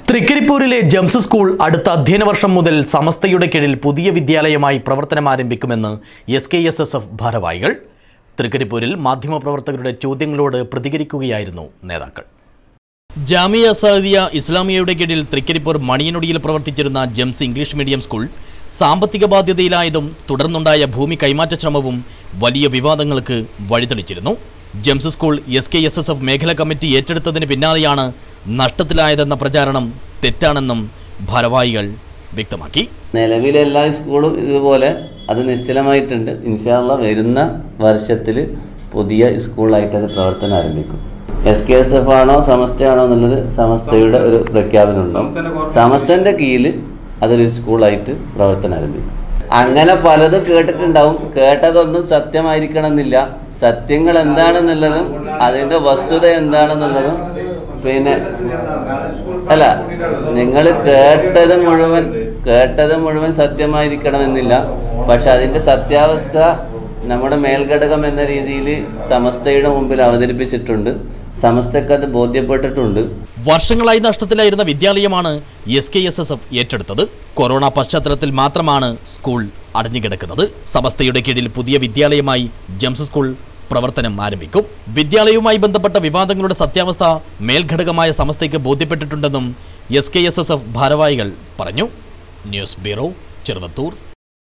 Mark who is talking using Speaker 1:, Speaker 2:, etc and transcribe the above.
Speaker 1: തൃക്കരിപ്പൂരിലെ gems school അടുത്ത അധ്യയന വർഷം മുതൽ സമസ്തയുടെ കീഴിൽ പുതിയ വിദ്യാലയമായി പ്രവർത്തനം ആരംഭിക്കുമെന്ന് S K S S F ഭാരവാഹികൾ തൃക്കരിപ്പൂരിൽ മാധ്യമപ്രവർത്തകരുടെ ചോദ്യങ്ങളോട് പ്രതികരിക്കുകയായിരുന്നു നേതാക്കൾ ജാമിയ സഹദിയ ഇസ്ലാമിയയുടെ കീഴിൽ തൃക്കരിപ്പൂർ മണിയനൊടിയിൽ പ്രവർത്തിച്ചിരുന്ന ജംസ് ഇംഗ്ലീഷ് മീഡിയം സ്കൂൾ സാമ്പത്തിക ബാധ്യതയിലായതും തുടർന്നുണ്ടായ ഭൂമി കൈമാറ്റ ശ്രമവും വലിയ വിവാദങ്ങൾക്ക് വഴിതെളിച്ചിരുന്നു ജംസ് school S K S S F മേഖലാ കമ്മിറ്റി ഏറ്റെടുത്തതിന് പിന്നാലെയാണ് നഷ്ടത്തിലായതെന്ന പ്രചാരണം തെറ്റാണെന്നും ഭാരവാഹികൾ വ്യക്തമാക്കി
Speaker 2: നിലവിലെ എല്ലാ സ്കൂളും ഇതുപോലെ അത് നിശ്ചലമായിട്ടുണ്ട് ഇൻഷാല്ല വരുന്ന വർഷത്തിൽ പുതിയ സ്കൂളായിട്ട് അത് പ്രവർത്തനം ആരംഭിക്കും എസ് കെ എസ് എഫ് ആണോ സമസ്തയാണോ എന്നുള്ളത് സമസ്തയുടെ ഒരു പ്രഖ്യാപനം ഉണ്ടാവും സമസ്തന്റെ കീഴിൽ അതൊരു സ്കൂളായിട്ട് പ്രവർത്തനം ആരംഭിക്കും അങ്ങനെ പലതും കേട്ടിട്ടുണ്ടാവും കേട്ടതൊന്നും സത്യമായിരിക്കണമെന്നില്ല സത്യങ്ങൾ എന്താണെന്നുള്ളതും അതിന്റെ വസ്തുത എന്താണെന്നുള്ളതും പിന്നെ അല്ല നിങ്ങൾ കേട്ടത് മുഴുവൻ കേട്ടത് മുഴുവൻ സത്യമായിരിക്കണമെന്നില്ല പക്ഷെ അതിന്റെ സത്യാവസ്ഥ നമ്മുടെ മേൽഘടകം എന്ന രീതിയിൽ സമസ്തയുടെ മുമ്പിൽ അവതരിപ്പിച്ചിട്ടുണ്ട് സമസ്തക്ക് അത് ബോധ്യപ്പെട്ടിട്ടുണ്ട്
Speaker 1: വർഷങ്ങളായി നഷ്ടത്തിലായിരുന്ന വിദ്യാലയമാണ് S K S S F ഏറ്റെടുത്തത് കൊറോണ പശ്ചാത്തലത്തിൽ മാത്രമാണ് സ്കൂൾ അടഞ്ഞുകിടക്കുന്നത് സമസ്തയുടെ കീഴിൽ പുതിയ വിദ്യാലയമായി ജംസ് സ്കൂൾ പ്രവർത്തനം ആരംഭിക്കും വിദ്യാലയവുമായി ബന്ധപ്പെട്ട വിവാദങ്ങളുടെ സത്യാവസ്ഥ മേൽഘടകമായ സമസ്തയ്ക്ക് ബോധ്യപ്പെട്ടിട്ടുണ്ടെന്നും S K S S F ഭാരവാഹികൾ പറഞ്ഞു ന്യൂസ് ബ്യൂറോ ചെറുവത്തൂർ